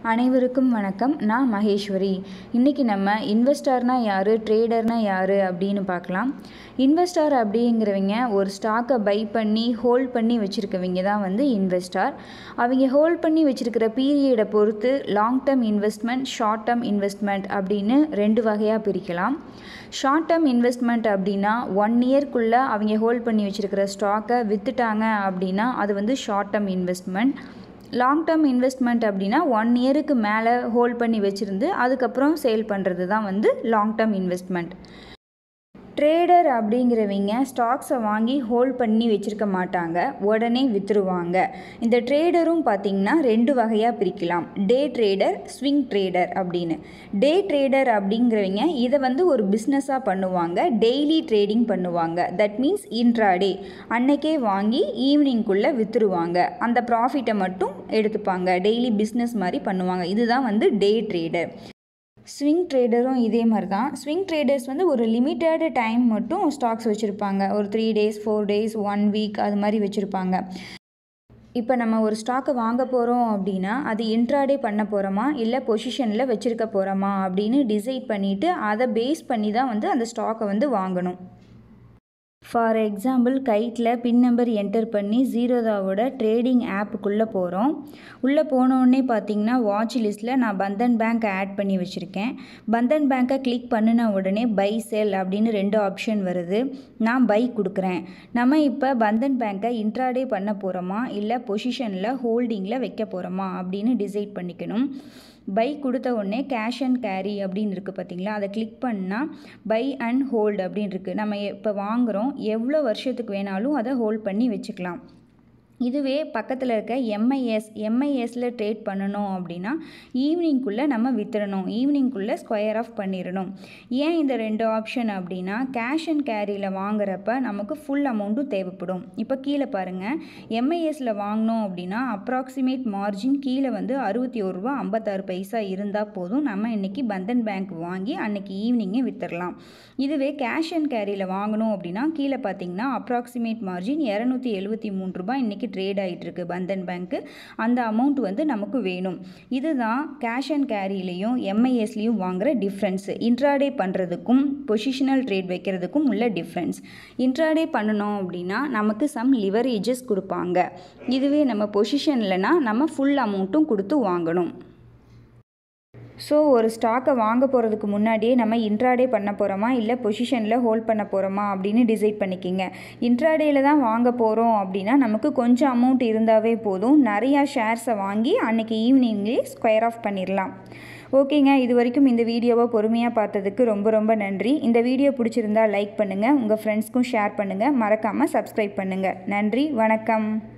அனைவருக்கும் வணக்கம் நான் மகேஸ்வரி இன்றைக்கி நம்ம இன்வெஸ்டார்னா யார் ட்ரேடர்னா யார் அப்படின்னு பார்க்கலாம் இன்வெஸ்டார் அப்படிங்கிறவங்க ஒரு ஸ்டாக்கை பை பண்ணி ஹோல்ட் பண்ணி வச்சுருக்கவங்க தான் வந்து இன்வெஸ்டார் அவங்க ஹோல்ட் பண்ணி வச்சுருக்கிற பீரியடை பொறுத்து long term investment short term investment அப்படின்னு ரெண்டு வகையாக பிரிக்கலாம் ஷார்ட் டேர்ம் இன்வெஸ்ட்மெண்ட் அப்படின்னா ஒன் இயர்க்குள்ளே அவங்க ஹோல்ட் பண்ணி வச்சுருக்கிற ஸ்டாக்கை விற்றுட்டாங்க அப்படின்னா அது வந்து short term investment long term investment அப்படின்னா ஒன் இயருக்கு மேலே ஹோல்ட் பண்ணி வச்சுருந்து அதுக்கப்புறம் சேல் பண்ணுறது தான் வந்து லாங் டேர்ம் இன்வெஸ்ட்மெண்ட் ட்ரேடர் அப்படிங்கிறவங்க ஸ்டாக்ஸை வாங்கி ஹோல்ட் பண்ணி வச்சுருக்க மாட்டாங்க உடனே விற்றுருவாங்க இந்த ட்ரேடரும் பார்த்திங்கன்னா ரெண்டு வகையாக பிரிக்கலாம் டே ட்ரேடர் ஸ்விங் ட்ரேடர் அப்படின்னு டே ட்ரேடர் அப்படிங்கிறவங்க இதை வந்து ஒரு பிஸ்னஸாக பண்ணுவாங்க டெய்லி ட்ரேடிங் பண்ணுவாங்க தட் மீன்ஸ் இன்ட்ராடே அன்னைக்கே வாங்கி ஈவினிங்குள்ளே விற்றுருவாங்க அந்த ப்ராஃபிட்டை மட்டும் எடுத்துப்பாங்க டெய்லி பிஸ்னஸ் மாதிரி பண்ணுவாங்க இதுதான் வந்து டே ட்ரேடர் ஸ்விங் ட்ரேடரும் இதே மாதிரி தான் ஸ்விங் ட்ரேடர்ஸ் வந்து ஒரு லிமிட்டட் டைம் மட்டும் ஸ்டாக்ஸ் வச்சுருப்பாங்க ஒரு three days four days one week அது மாதிரி வச்சுருப்பாங்க இப்போ நம்ம ஒரு ஸ்டாக்கை வாங்க போகிறோம் அப்படின்னா அது இன்ட்ராடே பண்ண போகிறோமா இல்லை பொசிஷனில் வச்சுருக்க போகிறோமா அப்படின்னு டிசைட் பண்ணிவிட்டு அதை பேஸ் பண்ணி தான் வந்து அந்த ஸ்டாக்கை வந்து வாங்கணும் ஃபார் எக்ஸாம்பிள் கைட்டில் பின் நம்பர் என்டர் பண்ணி ஜீரோதாவோட ட்ரேடிங் ஆப்புக்குள்ளே போகிறோம் உள்ளே போனோடனே பார்த்தீங்கன்னா வாட்ச் லிஸ்ட்டில் நான் பந்தன் பேங்க் ஆட் பண்ணி வச்சுருக்கேன் பந்தன் பேங்க்கை கிளிக் பண்ணின உடனே பை செல் அப்படின்னு ரெண்டு ஆப்ஷன் வருது நான் பை கொடுக்குறேன் நம்ம இப்போ பந்தன் பேங்க்கை இன்ட்ராடே பண்ண போகிறோமா இல்லை பொசிஷனில் ஹோல்டிங்கில் வைக்க போகிறோமா அப்படின்னு டிசைட் பண்ணிக்கணும் பை கொடுத்த உடனே கேஷ் அண்ட் கேரி அப்படின்னு இருக்குது பார்த்தீங்களா அதை கிளிக் பண்ணால் பை அண்ட் ஹோல்டு அப்படின்னு இருக்குது நம்ம இப்போ வாங்குகிறோம் எவ்வளோ வருஷத்துக்கு வேணாலும் அதை ஹோல்ட் பண்ணி வச்சுக்கலாம் இதுவே பக்கத்தில் இருக்க எம்ஐஎஸ் எம்ஐஎஸில் ட்ரேட் பண்ணணும் அப்படின்னா ஈவினிங்குள்ளே நம்ம வித்துடணும் ஈவினிங்குள்ளே ஸ்கொயர் ஆஃப் பண்ணிடணும் ஏன் இந்த ரெண்டு ஆப்ஷன் அப்படின்னா கேஷ் அண்ட் கேரியில் வாங்குறப்ப நமக்கு ஃபுல் அமௌண்ட்டும் தேவைப்படும் இப்போ கீழே பாருங்கள் எம்ஐஎஸில் வாங்கினோம் அப்படின்னா அப்ராக்சிமேட் மார்ஜின் கீழே வந்து அறுபத்தி ஒரு ரூபா ஐம்பத்தாறு பைசா இருந்தால் போதும் நம்ம இன்றைக்கி பந்தன் பேங்க் வாங்கி அன்னைக்கு ஈவினிங்கே வித்துடலாம் இதுவே கேஷ் அண்ட் கேரியில் வாங்கணும் அப்படின்னா கீழே பார்த்தீங்கன்னா அப்ராக்சிமேட் மார்ஜின் இரநூத்தி எழுபத்தி மூணு ரூபாய் இன்றைக்கி ட்ரேட் ஆகிட்டுருக்கு பந்தன் பேங்க்கு அந்த அமௌண்ட் வந்து நமக்கு வேணும் இதுதான் கேஷ் அண்ட் கேரிலையும் எம்ஐஎஸ்லேயும் வாங்குகிற டிஃப்ரென்ஸு இன்ட்ராடே பண்ணுறதுக்கும் பொசிஷனல் ட்ரேட் வைக்கிறதுக்கும் உள்ள டிஃப்ரென்ஸ் இன்ட்ராடே பண்ணணும் அப்படின்னா நமக்கு சம் லிவரேஜஸ் கொடுப்பாங்க இதுவே நம்ம பொசிஷன்லனா நம்ம ஃபுல் அமௌண்ட்டும் கொடுத்து வாங்கணும் ஸோ ஒரு ஸ்டாக்கை வாங்க போகிறதுக்கு முன்னாடியே நம்ம இன்ட்ராடே பண்ண போகிறோமா இல்லை பொசிஷனில் ஹோல்ட் பண்ண போகிறோமா அப்படின்னு டிசைட் பண்ணிக்கிங்க இன்ட்ராடேயில் தான் வாங்க போகிறோம் அப்படின்னா நமக்கு கொஞ்சம் அமௌண்ட் இருந்தாவே போதும் நிறையா ஷேர்ஸை வாங்கி அன்றைக்கி ஈவினிங்லேயே ஸ்கொயர் ஆஃப் பண்ணிடலாம் ஓகேங்க இது வரைக்கும் இந்த வீடியோவை பொறுமையாக பார்த்ததுக்கு ரொம்ப ரொம்ப நன்றி இந்த வீடியோ பிடிச்சிருந்தா லைக் பண்ணுங்கள் உங்கள் ஃப்ரெண்ட்ஸ்க்கும் ஷேர் பண்ணுங்கள் மறக்காமல் சப்ஸ்கிரைப் பண்ணுங்கள் நன்றி வணக்கம்